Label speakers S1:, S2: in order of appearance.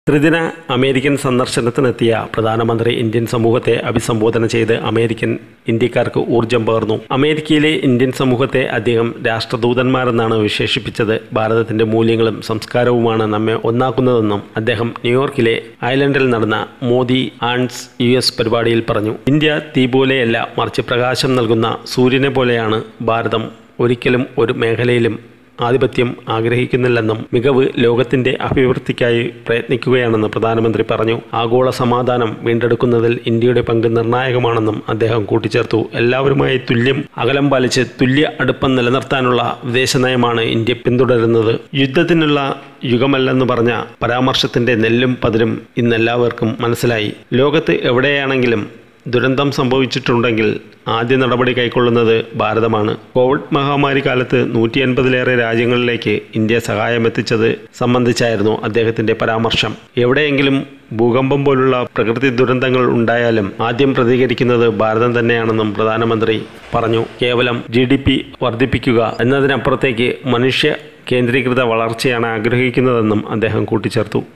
S1: ത്രിദിന അമേരിക്കൻ സന്ദർശനത്തിനെത്തിയ പ്രധാനമന്ത്രി ഇന്ത്യൻ സമൂഹത്തെ അഭിസംബോധന ചെയ്ത് അമേരിക്കൻ ഇന്ത്യക്കാർക്ക് ഊർജം പകർന്നു അമേരിക്കയിലെ ഇന്ത്യൻ സമൂഹത്തെ അദ്ദേഹം രാഷ്ട്രദൂതന്മാരെന്നാണ് വിശേഷിപ്പിച്ചത് ഭാരതത്തിന്റെ മൂല്യങ്ങളും സംസ്കാരവുമാണ് നമ്മെ ഒന്നാക്കുന്നതെന്നും അദ്ദേഹം ന്യൂയോർക്കിലെ ഐലൻഡിൽ നടന്ന മോദി ആൻഡ്സ് യു എസ് പരിപാടിയിൽ പറഞ്ഞു ഇന്ത്യ തീ പോലെയല്ല മറിച്ച് പ്രകാശം നൽകുന്ന സൂര്യനെ പോലെയാണ് ഭാരതം ഒരിക്കലും ഒരു മേഖലയിലും ആധിപത്യം ആഗ്രഹിക്കുന്നില്ലെന്നും മികവ് ലോകത്തിന്റെ അഭിവൃദ്ധിക്കായി പ്രയത്നിക്കുകയാണെന്ന് പ്രധാനമന്ത്രി പറഞ്ഞു ആഗോള സമാധാനം വീണ്ടെടുക്കുന്നതിൽ ഇന്ത്യയുടെ പങ്ക് നിർണായകമാണെന്നും അദ്ദേഹം കൂട്ടിച്ചേർത്തു എല്ലാവരുമായി തുല്യം അകലം പാലിച്ച് തുല്യ അടുപ്പം നിലനിർത്താനുള്ള വിദേശ നയമാണ് ഇന്ത്യ പിന്തുടരുന്നത് യുദ്ധത്തിനുള്ള യുഗമല്ലെന്ന് പറഞ്ഞ പരാമർശത്തിന്റെ നെല്ലും പതിരും ഇന്നെല്ലാവർക്കും മനസ്സിലായി ലോകത്ത് എവിടെയാണെങ്കിലും ദുരന്തം സംഭവിച്ചിട്ടുണ്ടെങ്കിൽ ആദ്യ നടപടി കൈക്കൊള്ളുന്നത് ഭാരതമാണ് കോവിഡ് മഹാമാരി കാലത്ത് നൂറ്റി അൻപതിലേറെ രാജ്യങ്ങളിലേക്ക് ഇന്ത്യ സഹായമെത്തിച്ചത് സംബന്ധിച്ചായിരുന്നു അദ്ദേഹത്തിന്റെ പരാമർശം എവിടെയെങ്കിലും ഭൂകമ്പം പോലുള്ള പ്രകൃതി ദുരന്തങ്ങൾ ഉണ്ടായാലും ആദ്യം പ്രതികരിക്കുന്നത് ഭാരതം തന്നെയാണെന്നും പ്രധാനമന്ത്രി പറഞ്ഞു കേവലം ജി ഡി പി വർദ്ധിപ്പിക്കുക എന്നതിനപ്പുറത്തേക്ക് മനുഷ്യ കേന്ദ്രീകൃത വളർച്ചയാണ് ആഗ്രഹിക്കുന്നതെന്നും അദ്ദേഹം കൂട്ടിച്ചേർത്തു